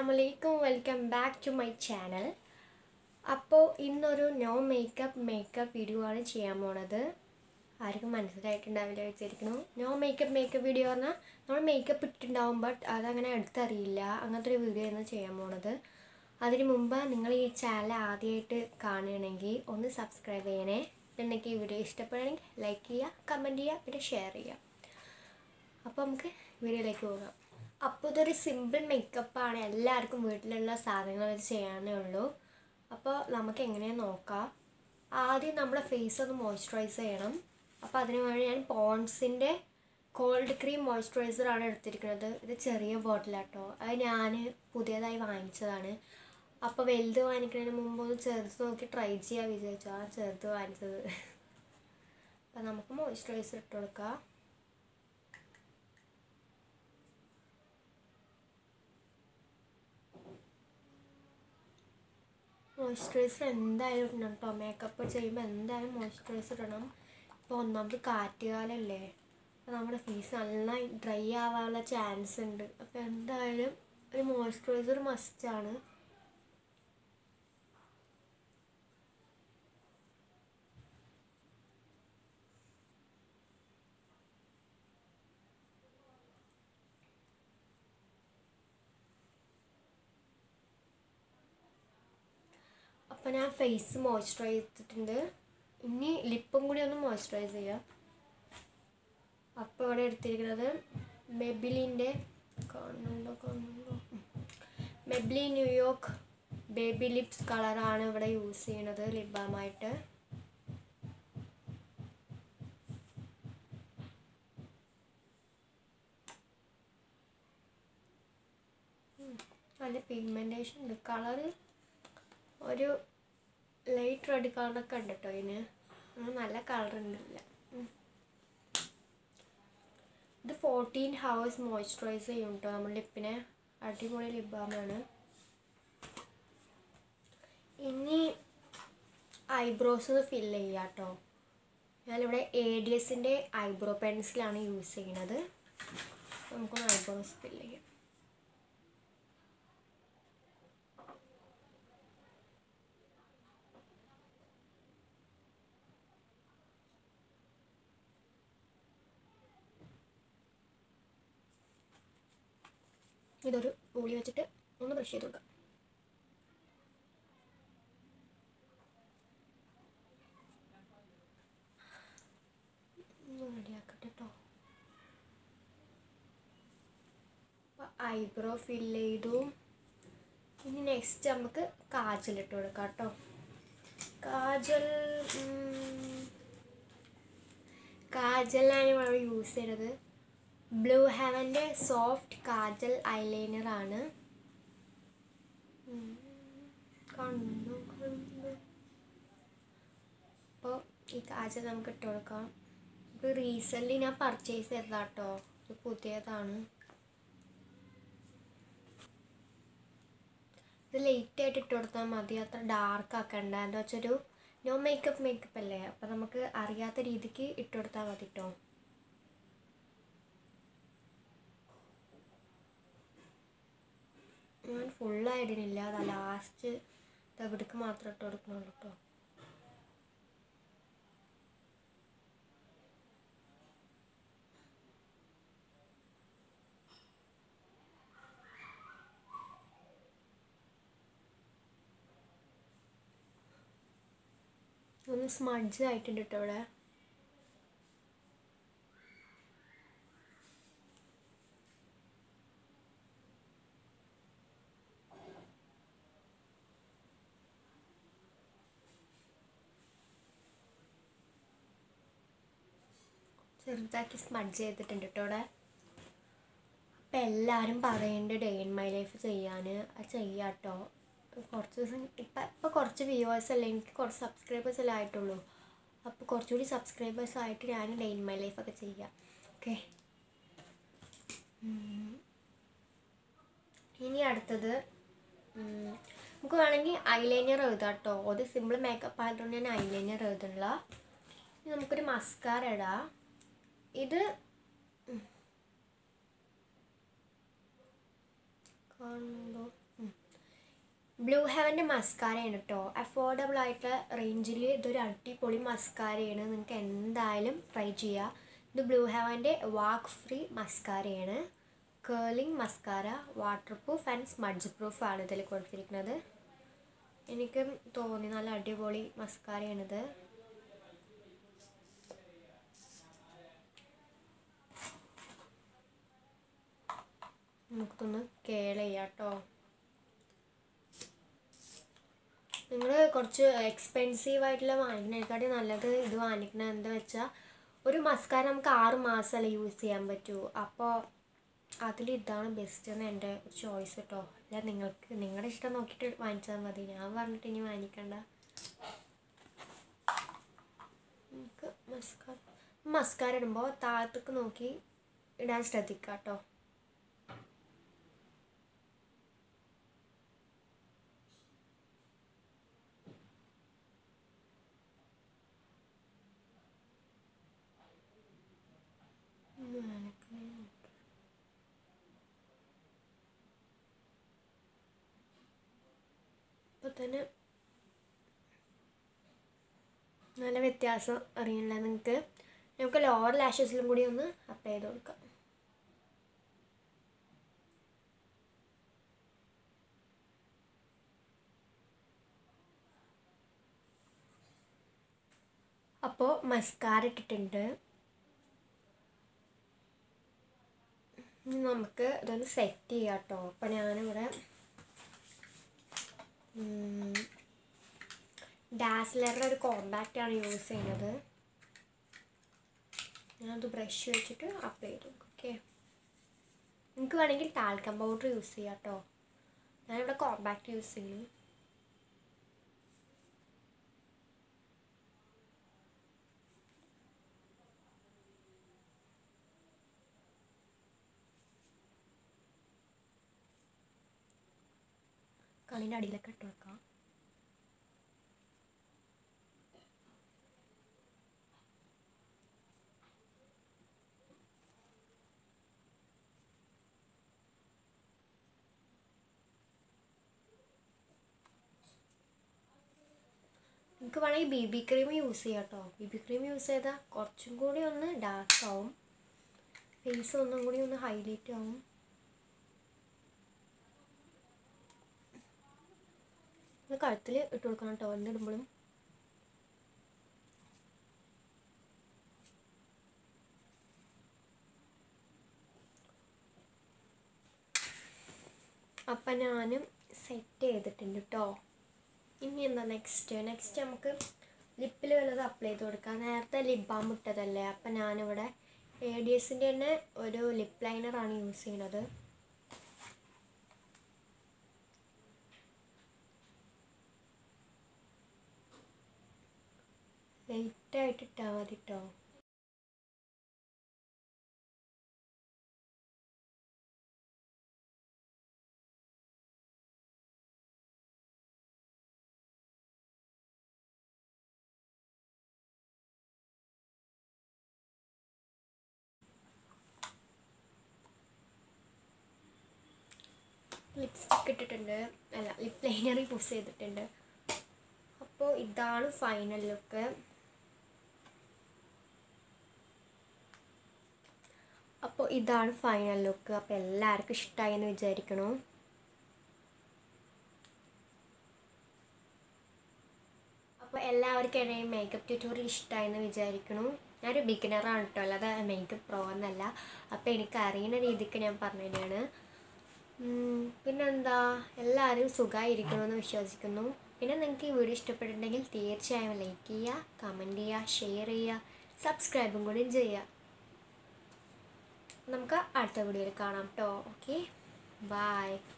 അസ്സാമലൈക്കും welcome back to my channel അപ്പോൾ ഇന്നൊരു നോ മേക്കപ്പ് മേക്കപ്പ് വീഡിയോ ആണ് ചെയ്യാൻ പോണത് ആർക്കും മനസ്സിലായിട്ടുണ്ടാവില്ല വിചാരിക്കുന്നു നോ മേക്കപ്പ് മേക്കപ്പ് വീഡിയോ പറഞ്ഞാൽ നമ്മൾ മേക്കപ്പ് ഇട്ടിട്ടുണ്ടാവും ബട്ട് അതങ്ങനെ എടുത്തറിയില്ല അങ്ങനത്തെ ഒരു വീഡിയോ ആണ് ചെയ്യാൻ പോണത് അതിന് മുമ്പ് നിങ്ങൾ ഈ ചാനൽ ആദ്യമായിട്ട് കാണുകയാണെങ്കിൽ ഒന്ന് സബ്സ്ക്രൈബ് ചെയ്യണേ നിങ്ങൾക്ക് ഈ വീഡിയോ ഇഷ്ടപ്പെടുകയാണെങ്കിൽ ലൈക്ക് ചെയ്യുക കമൻറ്റ് ചെയ്യുക പിന്നെ ഷെയർ ചെയ്യുക അപ്പോൾ നമുക്ക് വീഡിയോയിലേക്ക് പോകാം അപ്പോൾ ഇതൊരു സിമ്പിൾ മേക്കപ്പാണ് എല്ലാവർക്കും വീട്ടിലുള്ള സാധനങ്ങൾ വെച്ച് ചെയ്യാനേ ഉള്ളൂ അപ്പോൾ നമുക്ക് എങ്ങനെയാണ് നോക്കാം ആദ്യം നമ്മുടെ ഫേസ് ഒന്ന് മോയ്സ്ചറൈസ് ചെയ്യണം അപ്പോൾ അതിന് വേണ്ടി ഞാൻ പോൺസിൻ്റെ കോൾഡ് ക്രീം മോയ്സ്ചറൈസറാണ് എടുത്തിരിക്കുന്നത് ഇത് ചെറിയ ബോട്ടിലാട്ടോ അത് ഞാൻ പുതിയതായി വാങ്ങിച്ചതാണ് അപ്പോൾ വലുത് വാങ്ങിക്കുന്നതിന് മുമ്പ് ഒന്ന് ചെറുത് നോക്കി ട്രൈ ചെയ്യാൻ വിചാരിച്ചു ആ ചെറുത് വാങ്ങിച്ചത് അപ്പോൾ നമുക്ക് മോയ്സ്ചറൈസർ ഇട്ട് കൊടുക്കാം മോയ്സ്ചറൈസർ എന്തായാലും ഇടണം കേട്ടോ മേക്കപ്പ് ചെയ്യുമ്പോൾ എന്തായാലും മോയ്സ്ചറൈസർ ഇടണം ഇപ്പോൾ ഒന്നാമത് കാറ്റുകാലല്ലേ അപ്പോൾ നമ്മുടെ ഫേസ് നല്ല ഡ്രൈ ആവാനുള്ള ചാൻസ് ഉണ്ട് അപ്പോൾ എന്തായാലും ഒരു മോയ്സ്ചറൈസർ മസ്റ്റാണ് അപ്പോൾ ഞാൻ ഫേസ് മോയ്സ്ചറൈസ് ചെയ്തിട്ടുണ്ട് ഇനി ലിപ്പും കൂടി ഒന്ന് മോയ്സ്ചറൈസ് ചെയ്യാം അപ്പോൾ ഇവിടെ എടുത്തിരിക്കുന്നത് മെബിലിൻ്റെ കാണുന്നുണ്ടോ കാണുന്നുണ്ടോ മെബിലി ന്യൂയോർക്ക് ബേബി ലിപ്സ് കളറാണ് ഇവിടെ യൂസ് ചെയ്യണത് ലിപ് ബാമായിട്ട് നല്ല പിഗ്മെൻറ്റേഷൻ ഉണ്ട് കളറ് ഒരു ലൈറ്റ് റെഡ് കളറൊക്കെ ഉണ്ട് കേട്ടോ ഇതിന് ഉം, നല്ല കളർ ഉണ്ടില്ല ഇത് ഫോർട്ടീൻ ഹവേഴ്സ് മോയ്സ്ചറൈസ് ചെയ്യും കേട്ടോ നമ്മുടെ ലിപ്പിനെ അടിപൊളി ലിപ് ബാമാണ് ഇനി ഐബ്രോസ് ഫില്ല് ചെയ്യാം കേട്ടോ ഞാനിവിടെ എ ഡി എസിൻ്റെ ഐബ്രോ പെൻസിലാണ് യൂസ് ചെയ്യുന്നത് നമുക്കൊന്ന് ഐബ്രോസ് ഫില്ല് ചെയ്യാം ഇതൊരു പൂളി വെച്ചിട്ട് ഒന്ന് ബ്രഷ് ചെയ്ത് കൊടുക്കാം റെഡിയാക്കട്ടെ കേട്ടോ ഐബ്രോ ഫില്ല് ചെയ്തു ഇനി നെക്സ്റ്റ് നമുക്ക് കാജൽ ഇട്ട് കൊടുക്കാം കേട്ടോ കാജൽ ഉം, കാജലാണ് ഇവിടെ യൂസ് ചെയ്യുന്നത് ബ്ലൂ ഹെവൻ്റെ സോഫ്റ്റ് കാജൽ ഐലൈനർ ആണ് ഉം. കണ്ടു കണ്ടു അപ്പോൾ ഈ കാജൽ നമുക്ക് ഇട്ട് കൊടുക്കാം ഇത് റീസെൻ്റ്ലി ഞാൻ പർച്ചേസ് ചെയ്തതാട്ടോ ഇത് പുതിയതാണ് ഇത് ലേറ്റ് ആയിട്ട് ഇട്ട് കൊടുത്താൽ മതി അത്ര ഡാർക്ക് ആക്കണ്ട എന്താ വെച്ചൊരു നോ മേക്കപ്പ് മേക്കപ്പ് അല്ലേ അപ്പം നമുക്ക് അറിയാത്ത രീതിക്ക് ഇട്ട് കൊടുത്താൽ മതി കേട്ടോ ഞാൻ ഫുള്ളായിടുന്നില്ല അത് ലാസ്റ്റ് തവിടുക്ക് മാത്രം ഇട്ട് കൊടുക്കണുള്ളൂ കേട്ടോ ഒന്ന് സ്മഡ്ജ് ആയിട്ടുണ്ട് കേട്ടോ ഇവിടെ ചെറുതാക്കി സ്മഡ്ജ് ചെയ്തിട്ടുണ്ട് കേട്ടോ ഇവിടെ അപ്പം എല്ലാവരും പറയുന്നുണ്ട് ഡേ ഇൻ മൈ ലൈഫ് ചെയ്യാൻ അത് ചെയ്യാം കേട്ടോ കുറച്ച് ദിവസം ഇപ്പം ഇപ്പം കുറച്ച് വ്യൂവേഴ്സ് അല്ലേ എനിക്ക് കുറച്ച് സബ്സ്ക്രൈബേഴ്സ് അല്ലേ ആയിട്ടുള്ളൂ അപ്പോൾ കുറച്ചുകൂടി സബ്സ്ക്രൈബേഴ്സ് ആയിട്ട് ഞാൻ ഡേ ഇൻ മൈ ലൈഫൊക്കെ ചെയ്യാം ഓക്കെ ഇനി അടുത്തത് ഉം, നമുക്ക് വേണമെങ്കിൽ ഐലൈനർ എഴുതാം കേട്ടോ അത് സിമ്പിൾ മേക്കപ്പ് ആയതുകൊണ്ട് ഞാൻ ഐലൈനർ എഴുതണില്ല ഇനി നമുക്കൊരു മസ്കാര ഇടാം ഇത് ഉം. കാണുമ്പോൾ ബ്ലൂ ഹെവൻ്റെ മസ്കാരയാണ് കേട്ടോ അഫോർഡബിൾ ആയിട്ടുള്ള റേഞ്ചിൽ ഇതൊരു അടിപൊളി മസ്കാരയാണ് നിങ്ങൾക്ക് എന്തായാലും ട്രൈ ചെയ്യുക ഇത് ബ്ലൂ ഹെവൻ്റെ വാക്ക് ഫ്രീ മസ്കാരയാണ് curling mascara water proof and smudge proof ആണ് ഇതിൽ കൊടുത്തിരിക്കുന്നത് എനിക്ക് തോന്നി നല്ല അടിപൊളി മസ്കാരയാണിത് നമുക്കൊന്ന് കേള ചെയ്യാം കേട്ടോ നിങ്ങൾ കുറച്ച് എക്സ്പെൻസീവ് ആയിട്ടുള്ള വാങ്ങിക്കുന്നതിനെക്കാട്ടി നല്ലത് ഇത് വാങ്ങിക്കുന്നത് എന്താ വെച്ചാൽ ഒരു മസ്കാര നമുക്ക് ആറ് മാസമല്ലേ യൂസ് ചെയ്യാൻ പറ്റൂ അപ്പോൾ അതിൽ ഇതാണ് ബെസ്റ്റ് എന്ന് എൻ്റെ ചോയ്സ് കേട്ടോ അല്ല നിങ്ങൾക്ക് നിങ്ങളുടെ ഇഷ്ടം നോക്കിയിട്ട് വാങ്ങിച്ചാൽ മതി ഞാൻ പറഞ്ഞിട്ട് ഇനി വാങ്ങിക്കണ്ട നമുക്ക് മസ്കാര മസ്കാര ഇടുമ്പോൾ താഴത്തേക്ക് നോക്കി ഇടാൻ ശ്രദ്ധിക്കുക കേട്ടോ ഇപ്പം തന്നെ നല്ല വ്യത്യാസം അറിയില്ല നിങ്ങൾക്ക് നമുക്ക് ലോവർ ലാഷസിലും കൂടി ഒന്ന് അപ്ലൈ ചെയ്ത് കൊടുക്കാം അപ്പോൾ മസ്കാര ഇട്ടിട്ടുണ്ട് ഇനി നമുക്ക് ഇതൊന്ന് സെറ്റ് ചെയ്യാം കേട്ടോ അപ്പം ഞാനിവിടെ ഡാസ്ലറുടെ ഒരു കോമ്പാക്റ്റ് ആണ് യൂസ് ചെയ്യുന്നത് ഞാനത് ബ്രഷ് വെച്ചിട്ട് അപ്ലൈ ചെയ്തു ഓക്കെ നിങ്ങൾക്ക് വേണമെങ്കിൽ ടാൽക്കം പൗഡർ യൂസ് ചെയ്യാം കേട്ടോ ഞാനിവിടെ കോമ്പാക്റ്റ് യൂസ് ചെയ്യും കണ്ണിൻ്റെ അടിയിലൊക്കെ ഇട്ട് വെക്കാം നിങ്ങൾക്ക് വേണമെങ്കിൽ ബി ബി ക്രീം യൂസ് ചെയ്യാം കേട്ടോ ബി ബി ക്രീം യൂസ് ചെയ്താൽ കുറച്ചും കൂടി ഒന്ന് ഡാർക്ക് ആവും ഫേസ് ഒന്നും കൂടി ഒന്ന് ഹൈലൈറ്റ് ആവും ഇത് കഴുത്തിൽ ഇട്ട് കൊടുക്കണം കേട്ടോ എന്തിടുമ്പോഴും അപ്പം ഞാനും സെറ്റ് ചെയ്തിട്ടുണ്ട് കേട്ടോ ഇനി എന്താ നെക്സ്റ്റ് നെക്സ്റ്റ് നമുക്ക് ലിപ്പിൽ വല്ലത് അപ്ലൈ ചെയ്ത് കൊടുക്കാം നേരത്തെ ലിപ് ബാം ഇട്ടതല്ലേ അപ്പം ഞാനിവിടെ എ ഡി എസിൻ്റെ തന്നെ ഒരു ലിപ്പ് ലൈനറാണ് യൂസ് ചെയ്യുന്നത് ലൈറ്റായിട്ട് ഇട്ടാൽ മതി കേട്ടോ ലിപ്സ്റ്റിക്ക് ഇട്ടിട്ടുണ്ട് അല്ല ലിപ് ലൈനർ യൂസ് ചെയ്തിട്ടുണ്ട് അപ്പോൾ ഇതാണ് ഫൈനൽ ലുക്ക് അപ്പോൾ ഇതാണ് ഫൈനൽ ലുക്ക് അപ്പോൾ എല്ലാവർക്കും ഇഷ്ടമായി എന്ന് വിചാരിക്കണു അപ്പോൾ എല്ലാവർക്കും എൻ്റെ മേക്കപ്പ് ട്യൂട്ടോറിയൽ ഇഷ്ടമായി എന്ന് വിചാരിക്കണു ഞാനൊരു ബിഗിനറാണ് കേട്ടോ അല്ലാതെ മേക്കപ്പ് പ്രോ എന്നല്ല അപ്പോൾ എനിക്ക് അറിയുന്ന രീതിക്ക് ഞാൻ പറഞ്ഞു തന്നെയാണ് ഉം, പിന്നെന്താ എല്ലാവരും സുഖമായിരിക്കണമെന്ന് വിശ്വസിക്കുന്നു പിന്നെ നിങ്ങൾക്ക് ഈ വീഡിയോ ഇഷ്ടപ്പെട്ടിട്ടുണ്ടെങ്കിൽ തീർച്ചയായും ലൈക്ക് ചെയ്യുക കമൻറ്റ് ചെയ്യുക ഷെയർ ചെയ്യുക സബ്സ്ക്രൈബും കൂടി ചെയ്യുക നമുക്ക് അടുത്ത വീഡിയോയിൽ കാണാം കേട്ടോ ഓക്കെ ബായ്